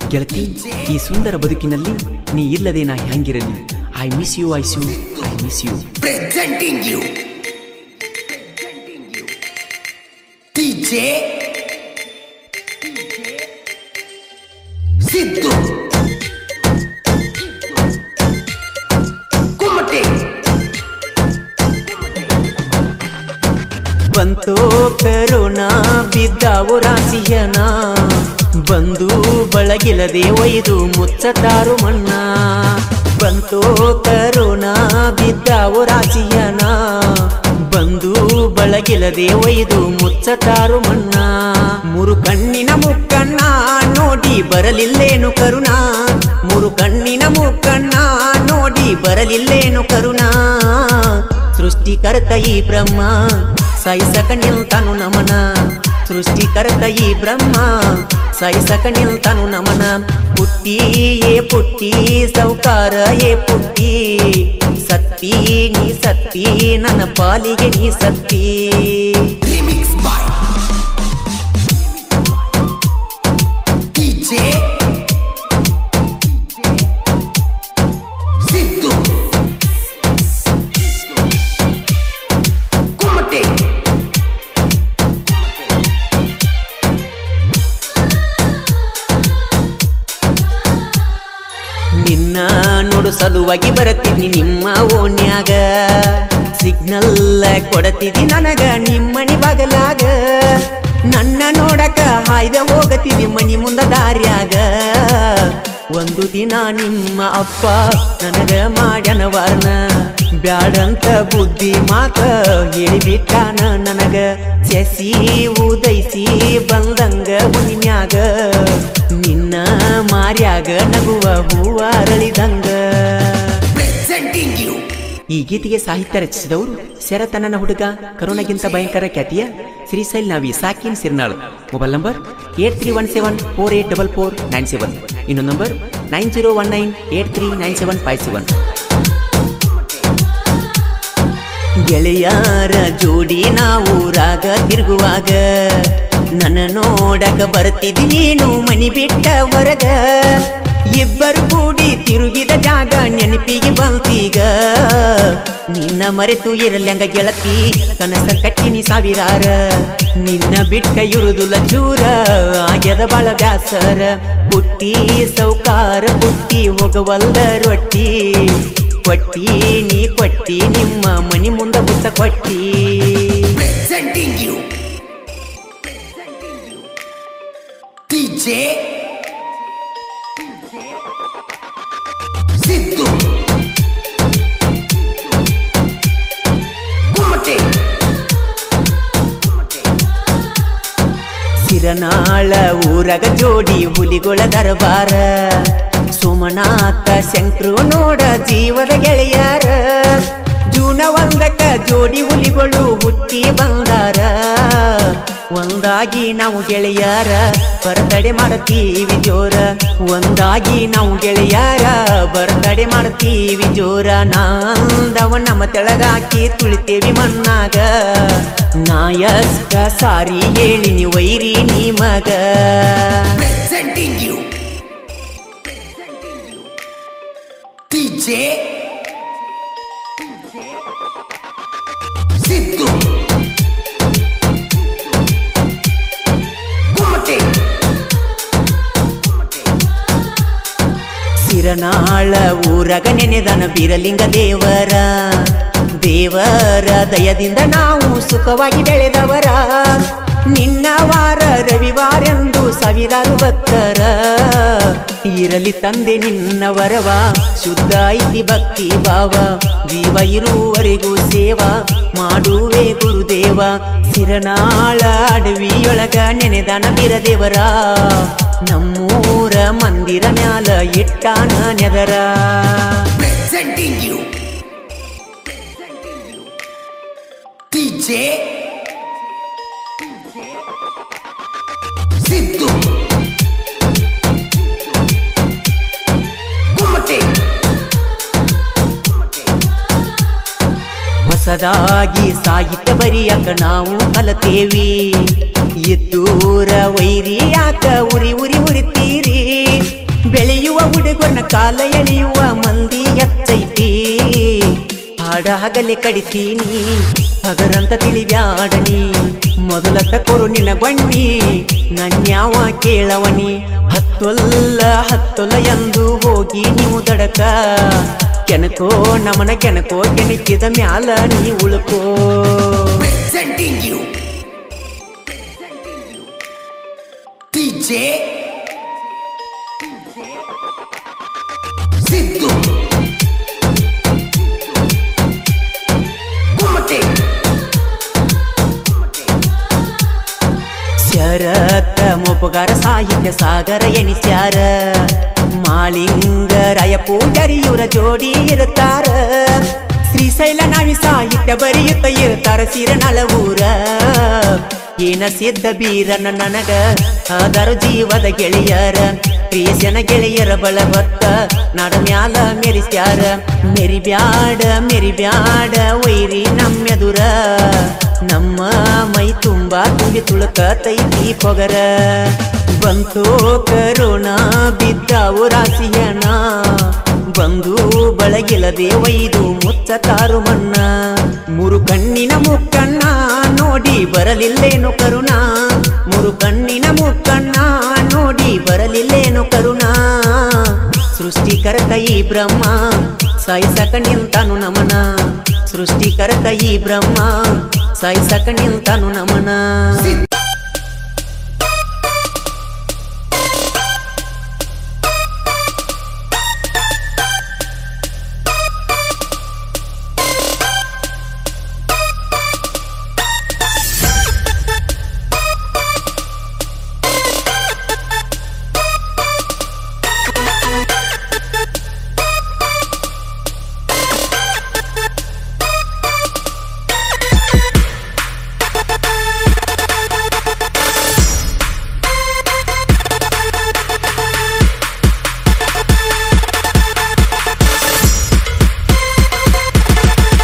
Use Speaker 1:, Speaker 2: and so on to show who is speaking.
Speaker 1: ಗೆಳತಿ ಈ ಸುಂದರ ಬದುಕಿನಲ್ಲಿ ನೀ ಇಲ್ಲದೆ ನಾ ಹ್ಯಾಂಗಿರಲಿ I miss you I you I miss you
Speaker 2: presenting you DJ Siddu Kumate
Speaker 1: ಬಂತೋ ಕರೋನಾ ಬಿದ್ದಾವು ರಾಸಿಯನ ಬಂದು ಬಳಗಿಲದೆ ಒಯ್ದು ಮುಚ್ಚತಾರು ಮಣ್ಣ ಬಂತೋ ಕರೋನಾ ಬಿದ್ದಾವು ರಾಸಿಯನ ಬಂದು ಬಳಗಿಲದೆ ಒಯ್ದು ಮುಚ್ಚತಾರು ಮಣ್ಣ ಮೂರು ಕಣ್ಣಿನ ಮುಕ್ಕಣ್ಣ ನೋಡಿ ಬರಲಿಲ್ಲೇನು ಕರುಣ ಮೂರು ಕಣ್ಣಿನ ಮುಕ್ಕಣ್ಣ ನೋಡಿ ಬರಲಿಲ್ಲೇನು ಕರುಣ ಸೃಷ್ಟಿಕರ್ತ ಈ ಬ್ರಹ್ಮ ಸಾಯಿಸಕ ನಿಲ್ತಾನು ನಮನ ಸೃಷ್ಟಿಕರ್ತ ಈ ಬ್ರಹ್ಮ ಸಾಯಿಸಕ ನಿಲ್ತಾನು ನಮನ ಪುಟ್ಟಿ ಏ ಪುಟ್ಟಿ ಸೌಕಾರ ಏ ಪುಟ್ಟಿ ಸತ್ತಿ ನೀ ಸತ್ತಿ ನನ್ನ ಪಾಲಿಗೆ ನೀ ಸತ್ತಿ
Speaker 2: Remix by DJ Siddu Kumate
Speaker 1: ನಿನ್ನ ನೋಡು ಸಲುವಾಗಿ ಬರತೀನಿ ನಿಮ್ಮ ಓಣ್ಯಾಗ ಸಿಗ್ನಲ್ ಕೊಡತಿದಿ ನನಗ ನಿಮ್ಮನಿ ಬಗಲಾಗ ನನ್ನ ನೋಡಕ ಹಾಯ್ದ ಹೋಗತಿದಿ ಮನಿ ಮುಂದ ದಾರ್ಯಾಗ ಒಂದು ದಿನ ನಿಮ್ಮ ಅಪ್ಪ ನನಗ ಮಾಡ್ಯನ ವರ್ಣ ಬ್ಯಾಡಂತ ಬುದ್ಧಿ ಮಾತ ಹೇಳಿಬಿಟ್ಟಾನ ನನಗ ಚೆಸಿ ಉದೈಸಿ ಬಂದಂಗ ಹುಣ್ಣ್ಯಾಗ ನಿನ್ನ ಮಾರ್ಯಾಗ ನಗುವ ಹೂವ ಅರಳಿದಂಗ
Speaker 2: presenting you
Speaker 1: ಈ ಗೀತೆಗೆ ಸಾಹಿತ್ಯ ರಚಿಸಿದವರು ಶರತನನ ಹುಡುಗ ಕರುಣಗಿಂತ ಭಯಂಕರ ಖ್ಯಾತಿಯ ಶ್ರೀಶೈಲ್ ನಾವಿ ಸಾಕಿನ್ Sirnal mobile number eight three one seven four eight double four nine seven ಇನ್ನೊಂದು number nine zero one nine eight three nine seven five seven ಗೆಳೆಯರ ಜೋಡಿ ನಾವು ಊರಾಗ ತಿರುಗುವಾಗ ನನ್ನ ನೋಡಕ ಬರ್ತಿದಿ ನೀನು ಮನಿ ಬಿಟ್ಟ ಹೊರಗ ಇಬ್ಬರು ಕೂಡಿ ತಿರುಗಿದ ಜಾಗ ನೆನಪಿಗೆ ಬಂತೀಗ ನಿನ್ನ ಮರೆತು ಇರಲ್ಯಂಗ ಗೆಳತಿ ಕನಸ ಕಟ್ಟಿನಿ ಸಾವಿರಾರ ನಿನ್ನ ಬಿಟ್ಟ ಇರುದುಲ ಚೂರ ಆಗ್ಯದ ಬಾಳ ಬ್ಯಾಸರ ಪುಟ್ಟಿ ಸೌಕಾರ ಪುಟ್ಟಿ ಹೋಗವಲ್ಲ ರೊಟ್ಟಿ ಕೊಟ್ಟಿ ನೀ ಕೊಟ್ಟಿ ನಿಮ್ಮ ಮನಿ ಮುಂದ ಬುತ್ತ ಕೊಟ್ಟಿ
Speaker 2: presenting you DJ Siddu Kumate
Speaker 1: ಸಿರನಾಳ ಊರಗ ಜೋಡಿ ಹುಲಿಗೊಳ ದರಬಾರ ಸೋಮನಾಥ ಶಂಕ್ರು ನೋಡ ಜೀವದ ಗೆಳೆಯಾರ ಜೂನ ಒಂದಕ್ಕ ಜೋಡಿ ಹುಲಿಗಳು ಹುಟ್ಟಿ ಬಂದಾರ ಒಂದಾಗಿ ನಾವು ಗೆಳೆಯಾರ ಬರ್ತಡೆ ಮಾಡ್ತೀವಿ ಜೋರ ಒಂದಾಗಿ ನಾವು ಗೆಳೆಯಾರ ಬರ್ತಡೆ ಮಾಡ್ತೀವಿ ಜೋರ ನಾಂದವ ನಮ್ಮ ತೆಳಗಾಕಿ ತುಳಿತೇವಿ ಮಣ್ಣಾಗ ನಾಯಸ್ಕ ಸಾರಿ ಹೇಳಿ ನೀ ವೈರಿ ನೀ ಮಗ
Speaker 2: presenting you DJ Siddu Kumate
Speaker 1: ಸಿರನಾಳ ಊರಗ ನೆನೆದನ ಬೀರಲಿಂಗ ದೇವರ ದೇವರ ದಯದಿಂದ ನಾವು ಸುಖವಾಗಿ ಬೆಳೆದವರ ನಿನ್ನ ವಾರ ರವಿವಾರೆಂದು ಸಾವಿರಾರು ಭಕ್ತರ ಇರಲಿ ತಂದೆ ನಿನ್ನ ವರವ ಶುದ್ಧ ಐತಿ ಭಕ್ತಿ ಭಾವ ಜೀವ ಇರುವವರೆಗೂ ಸೇವಾ ಮಾಡುವೆ ಗುರುದೇವ ಸಿರನಾಳ ಅಡವಿಯೊಳಗ ನೆನೆದನ ಬೀರದೇವರ ನಮ್ಮೂರ ಮಂದಿರ ಮ್ಯಾಲ ಇಟ್ಟಾನ ನೆದರ
Speaker 2: presenting you DJ Siddu Kumate
Speaker 1: ಹೊಸದಾಗಿ ಸಾಹಿತ್ಯ ಬರಿಯಾಕ ನಾವು ಕಲತೇವಿ ಇದ್ದೂರ ವೈರಿ ಯಾಕ ಉರಿ ಉರಿ ಉರಿತೀರಿ ಬಡಿಗೊನ್ನ ಕಾಲ ಎಳೆಯುವ ಮಂದಿ ಎಚ್ಚೈತಿ ಹಾಡ ಹಗಲೆ ಕಡಿತೀನಿ ಹಗರಂತ ತಿಳಿಬ್ಯಾಡನಿ ಮೊದಲ ತಕೋರು ನಿನ್ನ ಬಣ್ಣಿ ನನ್ಯಾವ ಕೇಳವನಿ ಹತ್ತೊಲ್ಲ ಹತ್ತೊಲ್ಲ ಎಂದು ಹೋಗಿ ನೀವು ದಡಕ ಕೆನಕೋ ನಮನ ಕೆನಕೋ ಕೆಣಕಿದ ಮ್ಯಾಲ ನೀ ಉಳ್ಕೋ
Speaker 2: Presenting you. DJ. Sidhu. Kumate.
Speaker 1: ಶರತ್ತ ಮೊಪಗಾರ ಸಾಹಿತ್ಯ ಸಾಗರ ಎನಿಸ್ಯಾರ ಮಾಳಿಂಗರಾಯ ಪೂಜಾರಿಯವರ ಜೋಡಿ ಇರುತ್ತಾರ ಶ್ರೀಶೈಲ ನಾವಿ ಸಾಹಿತ್ಯ ಬರೆಯುತ್ತ ಇರ್ತಾರ ಸಿರನಳವೂರ ಏನ ಸಿದ್ಧ ಬೀರನ ನನಗ ಆದರ ಜೀವದ ಗೆಳೆಯರ ಪ್ರಿಯಸನ ಗೆಳೆಯರ ಬಳ ಹೊತ್ತ ನಾಡ ಮ್ಯಾಲ ಮೆರಿಸ್ಯಾರ ಮೆರಿಬ್ಯಾಡ ಮೆರಿಬ್ಯಾಡ ವೈರಿ ನಮ್ಮೆದುರ ನಮ್ಮ ಮೈ ತುಂಬಾ ತುಂಬಿ ತುಳುಕತೈತಿ ಪೊಗರ ಬಂತು ಕರೋಣ ಬಿದ್ದಾವು ರಾಸಿಯಣ ಬಂದು ಬಳಗಿಲದೆ ಒಯ್ದು ಮುಚ್ಚತಾರು ಮಣ್ಣ ಮೂರು ಕಣ್ಣಿನ ಮುಕ್ಕಣ್ಣ ನೋಡಿ ಬರಲಿಲ್ಲೇನು ಕರುಣ ಮೂರು ಕಣ್ಣಿನ ಮುಕ್ಕಣ್ಣ ನೋಡಿ ಬರಲಿಲ್ಲೇನು ಕರುಣ ಸೃಷ್ಟಿಕರ್ತ ಈ ಬ್ರಹ್ಮ ಸಾಯಿಸಕ ನಿಂತಾನು ನಮನ ಸೃಷ್ಟಿಕರ್ತ ಈ ಬ್ರಹ್ಮ ಸಾಯಿಸಕ ನಿಂತಾನು ನಮನ
Speaker 2: Sidhu.